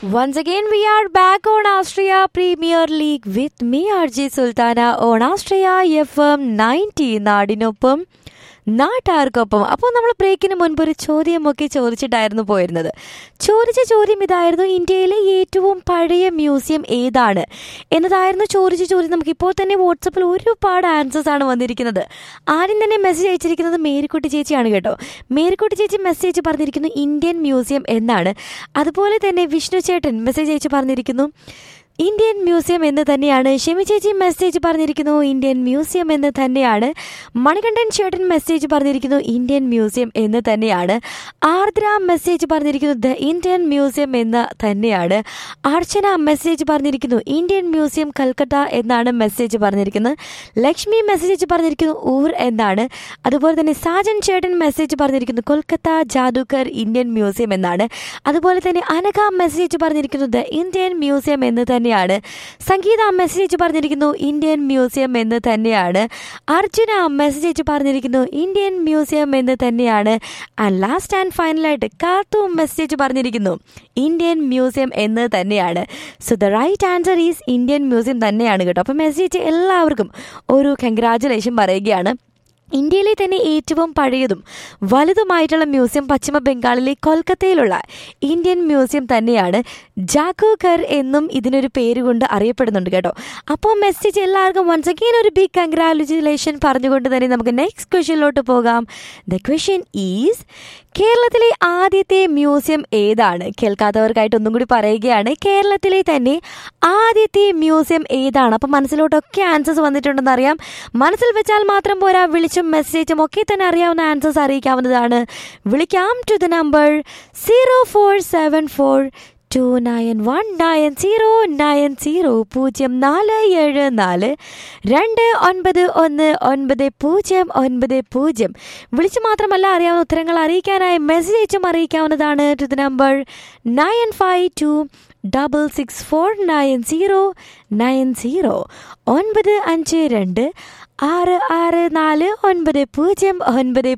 Once again, we are back on Austria Premier League with me, RJ Sultana, on Austria FM 90 നാടിനൊപ്പം നാട്ടാർക്കൊപ്പം അപ്പോൾ നമ്മൾ ബ്രേക്കിന് മുൻപ് ഒരു ചോദ്യമൊക്കെ ചോദിച്ചിട്ടായിരുന്നു പോയിരുന്നത് ചോദിച്ച ചോദ്യം ഇതായിരുന്നു ഇന്ത്യയിലെ ഏറ്റവും പഴയ മ്യൂസിയം ഏതാണ് എന്നതായിരുന്നു ചോദിച്ച ചോദ്യം നമുക്ക് ഇപ്പോൾ തന്നെ വാട്സപ്പിൽ ഒരുപാട് ആൻസേഴ്സ് ആണ് വന്നിരിക്കുന്നത് ആദ്യം തന്നെ മെസ്സേജ് അയച്ചിരിക്കുന്നത് മേരിക്കുട്ടി ചേച്ചിയാണ് കേട്ടോ മേരിക്കുട്ടി ചേച്ചി മെസ്സേജ് പറഞ്ഞിരിക്കുന്നു ഇന്ത്യൻ മ്യൂസിയം എന്നാണ് അതുപോലെ തന്നെ വിഷ്ണു ചേട്ടൻ മെസ്സേജ് അയച്ച് പറഞ്ഞിരിക്കുന്നു ഇന്ത്യൻ മ്യൂസിയം എന്ന് തന്നെയാണ് ഷെമി ചേച്ചി മെസ്സേജ് പറഞ്ഞിരിക്കുന്നു ഇന്ത്യൻ മ്യൂസിയം എന്ന് തന്നെയാണ് മണികണ്ഠൻ ചേട്ടൻ മെസ്സേജ് പറഞ്ഞിരിക്കുന്നു ഇന്ത്യൻ മ്യൂസിയം എന്ന് തന്നെയാണ് ആർദ്ര മെസ്സേജ് പറഞ്ഞിരിക്കുന്നു ദ ഇന്ത്യൻ മ്യൂസിയം എന്ന് തന്നെയാണ് അർച്ചന മെസ്സേജ് പറഞ്ഞിരിക്കുന്നു ഇന്ത്യൻ മ്യൂസിയം കൽക്കട്ട എന്നാണ് മെസ്സേജ് പറഞ്ഞിരിക്കുന്നത് ലക്ഷ്മി മെസ്സേജ് പറഞ്ഞിരിക്കുന്നു ഊർ എന്നാണ് അതുപോലെ തന്നെ സാജൻ ചേട്ടൻ മെസ്സേജ് പറഞ്ഞിരിക്കുന്നു കൊൽക്കത്ത ജാദുക്കർ ഇന്ത്യൻ മ്യൂസിയം എന്നാണ് അതുപോലെ തന്നെ അനഘ മെസ്സേജ് പറഞ്ഞിരിക്കുന്നു ദ ഇന്ത്യൻ മ്യൂസിയം എന്ന് തന്നെയാണ് സംഗീത മെസ്സേജ് പറഞ്ഞിരിക്കുന്നു ഇന്ത്യൻ മ്യൂസിയം എന്ന് തന്നെയാണ് അർജുന മെസ്സേജ് പറഞ്ഞിരിക്കുന്നു ഇന്ത്യൻ മ്യൂസിയം എന്ന് തന്നെയാണ് ആൻഡ് ലാസ്റ്റ് ആൻഡ് ഫൈനലായിട്ട് കാർത്തു മെസ്സേജ് പറഞ്ഞിരിക്കുന്നു ഇന്ത്യൻ മ്യൂസിയം എന്ന് തന്നെയാണ് so the right answer is Indian museum തന്നെയാണ് കേട്ടോ അപ്പം മെസ്സേജ് എല്ലാവർക്കും ഒരു കൺഗ്രാജുലേഷൻ പറയുകയാണ് ഇന്ത്യയിലെ തന്നെ ഏറ്റവും പഴയതും വലുതുമായിട്ടുള്ള മ്യൂസിയം പശ്ചിമ ബംഗാളിലെ കൊൽക്കത്തയിലുള്ള ഇന്ത്യൻ മ്യൂസിയം തന്നെയാണ് ജാക്കോഘർ എന്നും ഇതിനൊരു പേര് കൊണ്ട് അറിയപ്പെടുന്നുണ്ട് കേട്ടോ അപ്പോൾ മെസ്സേജ് എല്ലാവർക്കും വൺസ് അഗെയിൻ ഒരു ബിഗ് കൺഗ്രാറ്റുലേഷൻ പറഞ്ഞുകൊണ്ട് തന്നെ നമുക്ക് നെക്സ്റ്റ് ക്വസ്റ്റ്യനിലോട്ട് പോകാം ദ ക്വസ്റ്റ്യൻ ഈസ് കേരളത്തിലെ ആദ്യത്തെ മ്യൂസിയം ഏതാണ് കേൾക്കാത്തവർക്കായിട്ട് ഒന്നും കൂടി പറയുകയാണ് കേരളത്തിലെ തന്നെ ആദ്യത്തെ മ്യൂസിയം ഏതാണ് അപ്പം മനസ്സിലോട്ടൊക്കെ ആൻസേഴ്സ് വന്നിട്ടുണ്ടെന്ന് അറിയാം മനസ്സിൽ വെച്ചാൽ മാത്രം പോരാ വിളിച്ചും മെസ്സേജും ഒക്കെ തന്നെ അറിയാവുന്ന ആൻസേഴ്സ് അറിയിക്കാവുന്നതാണ് വിളിക്കാം to the number zero four seven four two nine one nine zero nine zero പൂജ്യം നാല് ഏഴ് നാല് രണ്ട് ഒൻപത് ഒന്ന് ഒൻപത് പൂജ്യം ഒൻപത് പൂജ്യം വിളിച്ച് മാത്രമല്ല അറിയാവുന്ന ഉത്തരങ്ങൾ അറിയിക്കാനായി മെസ്സേജ് അയച്ചും അറിയിക്കാവുന്നതാണ് to the number nine five two double six four nine zero nine zero ഒൻപത് അഞ്ച് രണ്ട് ആറ് ആറ് നാല് ഒൻപത് പൂജ്യം ഒൻപത്